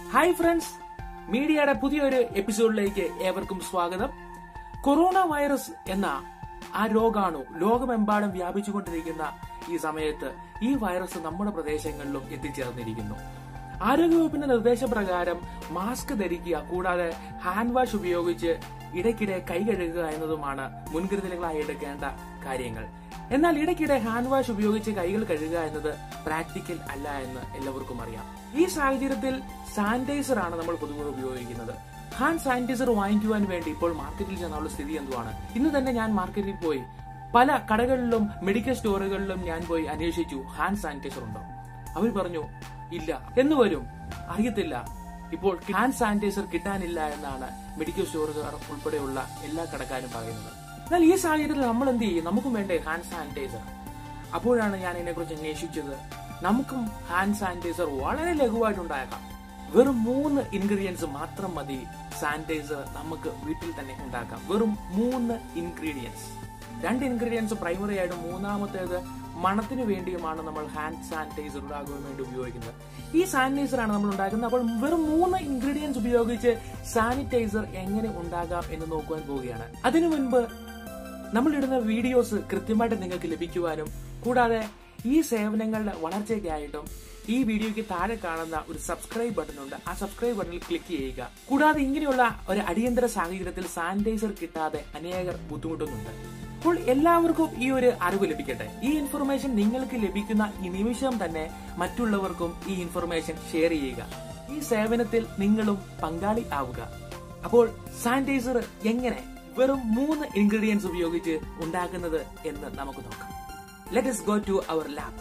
hi friends മീഡിയയുടെ പുതിയൊരു എപ്പിസോഡിലേക്ക് ഏവർക്കും സ്വാഗതം കൊറോണ വൈറസ് എന്ന ആ രോഗാണു ലോകമെമ്പാടും വ്യാപിച്ചുകൊണ്ടിരിക്കുന്ന ഈ സമയത്ത് ഈ വൈറസ് നമ്മുടെ പ്രദേശങ്ങളിലും എത്തിച്ചേർന്നിരിക്കുന്നു ആരോഗ്യവകുപ്പിന്റെ നിർദ്ദേശപ്രകാരം മാസ്ക് ധരിക്കുക കൂടാതെ ഹാൻഡ് വാഷ് ഉപയോഗിച്ച് ഇടയ്ക്കിടെ കൈ കഴുകുക എന്നതുമാണ് മുൻകരുതലുകളായി എടുക്കേണ്ട കാര്യങ്ങൾ എന്നാൽ ഇടയ്ക്കിടെ ഹാൻഡ് വാഷ് ഉപയോഗിച്ച് കൈകൾ കഴുകുക എന്നത് പ്രാക്ടിക്കൽ അല്ല എന്ന് എല്ലാവർക്കും അറിയാം ഈ സാഹചര്യത്തിൽ സാനിറ്റൈസർ ആണ് നമ്മൾ പൊതുവെ ഉപയോഗിക്കുന്നത് ഹാൻഡ് സാനിറ്റൈസർ വാങ്ങിക്കുവാൻ വേണ്ടി ഇപ്പോൾ മാർക്കറ്റിൽ ചെന്നുള്ള സ്ഥിതി എന്തുവാണ് ഇന്ന് തന്നെ ഞാൻ മാർക്കറ്റിൽ പോയി പല കടകളിലും മെഡിക്കൽ സ്റ്റോറുകളിലും ഞാൻ പോയി അന്വേഷിച്ചു ഹാൻഡ് സാനിറ്റൈസർ ഉണ്ടോ അവർ പറഞ്ഞു ഇല്ല എന്ന് വരും അറിയത്തില്ല ഇപ്പോൾ ഹാൻഡ് സാനിറ്റൈസർ കിട്ടാനില്ല എന്നാണ് മെഡിക്കൽ സ്റ്റോറുകാർ ഉൾപ്പെടെയുള്ള എല്ലാ കടക്കാരും പറയുന്നത് എന്നാൽ ഈ സാഹചര്യത്തിൽ നമ്മൾ എന്ത് ചെയ്യും നമുക്കും വേണ്ടേ ഹാൻഡ് സാനിറ്റൈസർ അപ്പോഴാണ് ഞാൻ ഇതിനെക്കുറിച്ച് അന്വേഷിച്ചത് നമുക്കും ഹാൻഡ് സാനിറ്റൈസർ വളരെ ലഘുവായിട്ടുണ്ടായേക്കാം വെറും മൂന്ന് ഇൻഗ്രീഡിയൻസ് മാത്രം മതി സാനിറ്റൈസർ നമുക്ക് വീട്ടിൽ തന്നെ ഉണ്ടാക്കാം വെറും മൂന്ന് ഇൻഗ്രീഡിയൻസ് രണ്ട് ഇൻഗ്രീഡിയൻസ് പ്രൈമറി ആയിട്ടും മൂന്നാമത്തേത് മണത്തിന് വേണ്ടിയുമാണ് നമ്മൾ ഹാൻഡ് സാനിറ്റൈസർ ഉണ്ടാകുവാൻ വേണ്ടി ഉപയോഗിക്കുന്നത് ഈ സാനിറ്റൈസർ ആണ് നമ്മൾ ഉണ്ടാക്കുന്നത് അപ്പോൾ വെറും മൂന്ന് ഇൻഗ്രീഡിയൻസ് ഉപയോഗിച്ച് സാനിറ്റൈസർ എങ്ങനെ ഉണ്ടാകാം എന്ന് നോക്കുവാൻ പോവുകയാണ് അതിനു മുൻപ് നമ്മൾ ഇടുന്ന വീഡിയോസ് കൃത്യമായിട്ട് നിങ്ങൾക്ക് ലഭിക്കുവാനും കൂടാതെ ഈ സേവനങ്ങളുടെ വളർച്ചയ്ക്കായിട്ടും ഈ വീഡിയോയ്ക്ക് താഴെ കാണുന്ന ഒരു സബ്സ്ക്രൈബ് ബട്ടൺ ഉണ്ട് ആ സബ്സ്ക്രൈബ് ബട്ടണിൽ ക്ലിക്ക് ചെയ്യുക കൂടാതെ ഇങ്ങനെയുള്ള ഒരു അടിയന്തര സാഹചര്യത്തിൽ സാനിറ്റൈസർ കിട്ടാതെ അനേകർ ബുദ്ധിമുട്ടുന്നുണ്ട് അപ്പോൾ എല്ലാവർക്കും ഈ ഒരു അറിവ് ലഭിക്കട്ടെ ഈ ഇൻഫർമേഷൻ നിങ്ങൾക്ക് ലഭിക്കുന്ന ഈ നിമിഷം തന്നെ മറ്റുള്ളവർക്കും ഈ ഇൻഫർമേഷൻ ഷെയർ ചെയ്യുക ഈ സേവനത്തിൽ നിങ്ങളും പങ്കാളി ആവുക അപ്പോൾ സാനിറ്റൈസർ എങ്ങനെ വെറും മൂന്ന് ഇൻഗ്രീഡിയൻസ് ഉപയോഗിച്ച് ഉണ്ടാക്കുന്നത് എന്ന് നമുക്ക് നോക്കാം let us go to our lab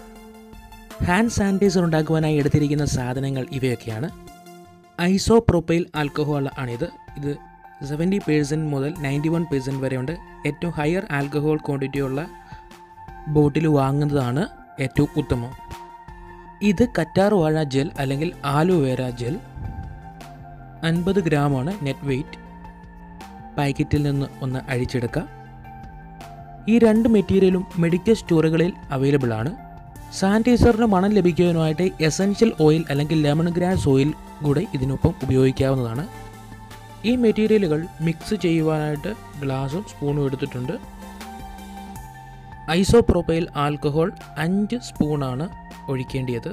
hand sanitiser ഉണ്ടാക്കുവാനായി എടുത്തിരിക്കുന്ന സാധനങ്ങൾ ഇവയൊക്കെയാണ് ഐസോപ്രോപ്പൈൽ ആൽക്കഹോൾ ആണിത് ഇത് സെവൻറ്റി പേഴ്സൻറ്റ് മുതൽ നയൻറ്റി വൺ പേഴ്സൻറ്റ് വരെയുണ്ട് ഏറ്റവും ഹയർ ആൽക്കഹോൾ ക്വാണ്ടിറ്റി ഉള്ള ബോട്ടിൽ വാങ്ങുന്നതാണ് ഏറ്റവും ഉത്തമം ഇത് കറ്റാർ വാഴ ജെൽ അല്ലെങ്കിൽ ആലുവേര ജെൽ അൻപത് ഗ്രാമാണ് നെറ്റ് വെയ്റ്റ് പാക്കറ്റിൽ നിന്ന് ഒന്ന് അഴിച്ചെടുക്കാം ഈ രണ്ട് മെറ്റീരിയലും മെഡിക്കൽ സ്റ്റോറുകളിൽ അവൈലബിൾ ആണ് സാനിറ്റൈസറിന് മണം ലഭിക്കുവാനായിട്ട് എസൻഷ്യൽ ഓയിൽ അല്ലെങ്കിൽ ലെമൺ ഗ്രാസ് ഓയിൽ കൂടെ ഇതിനൊപ്പം ഉപയോഗിക്കാവുന്നതാണ് ഈ മെറ്റീരിയലുകൾ മിക്സ് ചെയ്യുവാനായിട്ട് ഗ്ലാസും സ്പൂണും എടുത്തിട്ടുണ്ട് ഐസോപ്രോപ്പൈൽ ആൽക്കഹോൾ അഞ്ച് സ്പൂണാണ് ഒഴിക്കേണ്ടത്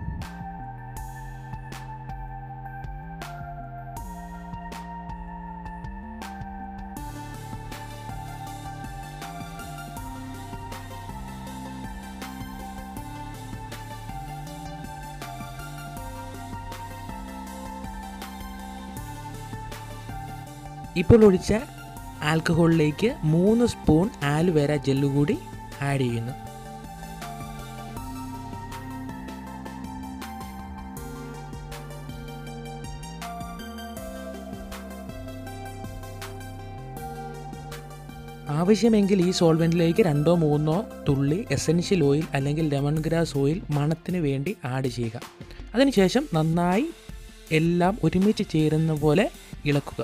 ഇപ്പോൾ ഒഴിച്ച ആൽക്കഹോളിലേക്ക് മൂന്ന് സ്പൂൺ ആലുവേര ജെല്ല് കൂടി ആഡ് ചെയ്യുന്നു ആവശ്യമെങ്കിൽ ഈ സോൾവെൻറ്റിലേക്ക് രണ്ടോ മൂന്നോ തുള്ളി എസൻഷ്യൽ ഓയിൽ അല്ലെങ്കിൽ ലെമൺ ഗ്രാസ് ഓയിൽ മണത്തിന് വേണ്ടി ആഡ് ചെയ്യുക അതിനുശേഷം നന്നായി എല്ലാം ഒരുമിച്ച് ചേരുന്ന പോലെ ഇളക്കുക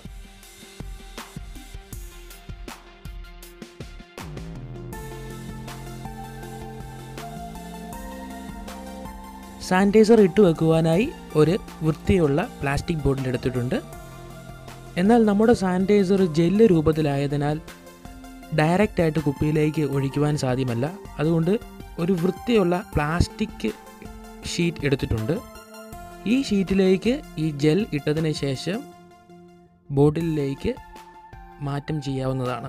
സാനിറ്റൈസർ ഇട്ട് വെക്കുവാനായി ഒരു വൃത്തിയുള്ള പ്ലാസ്റ്റിക് ബോട്ടിൽ എടുത്തിട്ടുണ്ട് എന്നാൽ നമ്മുടെ സാനിറ്റൈസർ ജെല്ല് രൂപത്തിലായതിനാൽ ഡയറക്റ്റ് ആയിട്ട് കുപ്പിയിലേക്ക് ഒഴിക്കുവാൻ സാധ്യമല്ല അതുകൊണ്ട് ഒരു വൃത്തിയുള്ള പ്ലാസ്റ്റിക് ഷീറ്റ് എടുത്തിട്ടുണ്ട് ഈ ഷീറ്റിലേക്ക് ഈ ജെൽ ഇട്ടതിന് ശേഷം ബോട്ടിലിലേക്ക് മാറ്റം ചെയ്യാവുന്നതാണ്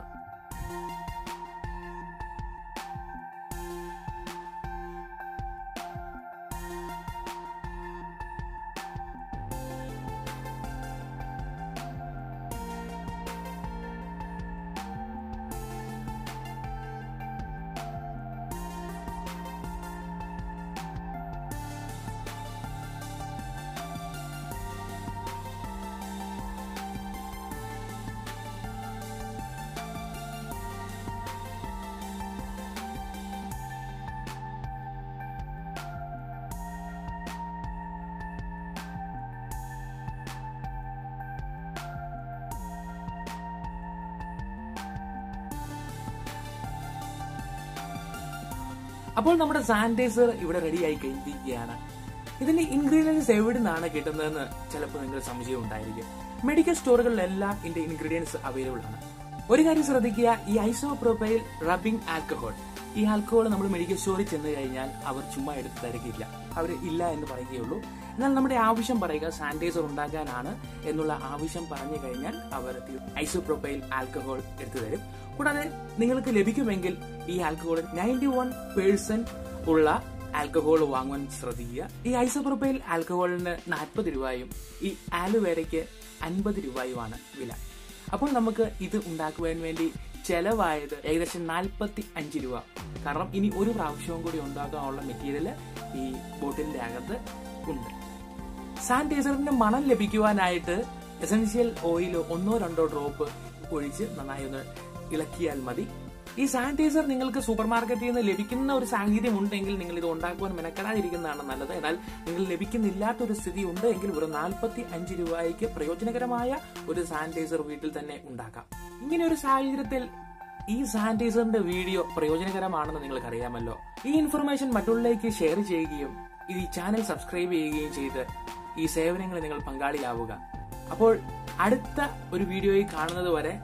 അപ്പോൾ നമ്മുടെ സാനിറ്റൈസർ ഇവിടെ റെഡി ആയി കഴിഞ്ഞിരിക്കുകയാണ് ഇതിന്റെ ഇൻഗ്രീഡിയൻസ് എവിടെ നിന്നാണ് കിട്ടുന്നതെന്ന് ചിലപ്പോൾ നിങ്ങൾക്ക് സംശയം ഉണ്ടായിരിക്കും മെഡിക്കൽ സ്റ്റോറുകളിലെല്ലാം ഇതിന്റെ ഇൻഗ്രീഡിയൻസ് അവൈലബിൾ ആണ് ഒരു കാര്യം ശ്രദ്ധിക്കുക ഈ ഐസോപ്രോപ്പൈൽ റബ്ബിംഗ് ആൽക്കഹോൾ ഈ ആൽക്കഹോൾ നമ്മൾ മെഡിക്കൽ സ്റ്റോറിൽ ചെന്ന് കഴിഞ്ഞാൽ അവർ ചുമ്മാ എടുത്ത് തരക്കില്ല അവർ ഇല്ല എന്ന് പറയുകയുള്ളൂ എന്നാൽ നമ്മുടെ ആവശ്യം പറയുക സാനിറ്റൈസർ ഉണ്ടാക്കാനാണ് എന്നുള്ള ആവശ്യം പറഞ്ഞു കഴിഞ്ഞാൽ അവർ ഐസോപ്രോപ്പൈൽ ആൽക്കഹോൾ എടുത്തു തരും കൂടാതെ നിങ്ങൾക്ക് ലഭിക്കുമെങ്കിൽ ഈ ആൽക്കഹോൾ നയൻറ്റി വൺ പേഴ്സെന്റ് ഉള്ള ആൽക്കഹോൾ വാങ്ങുവാൻ ശ്രദ്ധിക്കുക ഈ ഐസോപ്രോപ്പൈൽ ആൽക്കഹോളിന് നാൽപ്പത് രൂപയും ഈ ആലുവേരയ്ക്ക് അൻപത് രൂപയുമാണ് വില അപ്പോൾ നമുക്ക് ഇത് ഉണ്ടാക്കുവാൻ വേണ്ടി ചെലവായത് ഏകദേശം നാൽപ്പത്തി അഞ്ച് രൂപ കാരണം ഇനി ഒരു പ്രാവശ്യവും കൂടി ഉണ്ടാക്കാനുള്ള മെറ്റീരിയൽ ഈ ബോട്ടിലിന്റെ അകത്ത് ഉണ്ട് സാനിറ്റൈസറിന്റെ മണം ലഭിക്കുവാനായിട്ട് എസൻഷ്യൽ ഓയിൽ ഒന്നോ രണ്ടോ ഡ്രോപ്പ് ഒഴിച്ച് നന്നായി ഒന്ന് ഇളക്കിയാൽ മതി ഈ സാനിറ്റൈസർ നിങ്ങൾക്ക് സൂപ്പർ മാർക്കറ്റിൽ നിന്ന് ലഭിക്കുന്ന ഒരു സാഹചര്യം ഉണ്ടെങ്കിൽ നിങ്ങൾ ഇത് ഉണ്ടാക്കുവാൻ മെനക്കെടാതിരിക്കുന്നതാണ് നല്ലത് എന്നാൽ നിങ്ങൾ ലഭിക്കുന്നില്ലാത്ത ഒരു സ്ഥിതി ഉണ്ട് എങ്കിൽ ഒരു നാൽപ്പത്തി അഞ്ച് രൂപയ്ക്ക് പ്രയോജനകരമായ ഒരു സാനിറ്റൈസർ വീട്ടിൽ തന്നെ ഉണ്ടാക്കാം ഇങ്ങനെ ഒരു സാഹചര്യത്തിൽ ഈ സാനിറ്റൈസറിന്റെ വീഡിയോ പ്രയോജനകരമാണെന്ന് നിങ്ങൾക്ക് അറിയാമല്ലോ ഈ ഇൻഫർമേഷൻ മറ്റുള്ളവരിലേക്ക് ഷെയർ ചെയ്യുകയും ഈ ചാനൽ സബ്സ്ക്രൈബ് ചെയ്യുകയും ചെയ്ത് ഈ സേവനങ്ങളിൽ നിങ്ങൾ പങ്കാളിയാവുക അപ്പോൾ അടുത്ത ഒരു വീഡിയോയിൽ കാണുന്നത് വരെ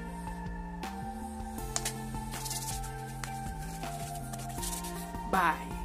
ബൈ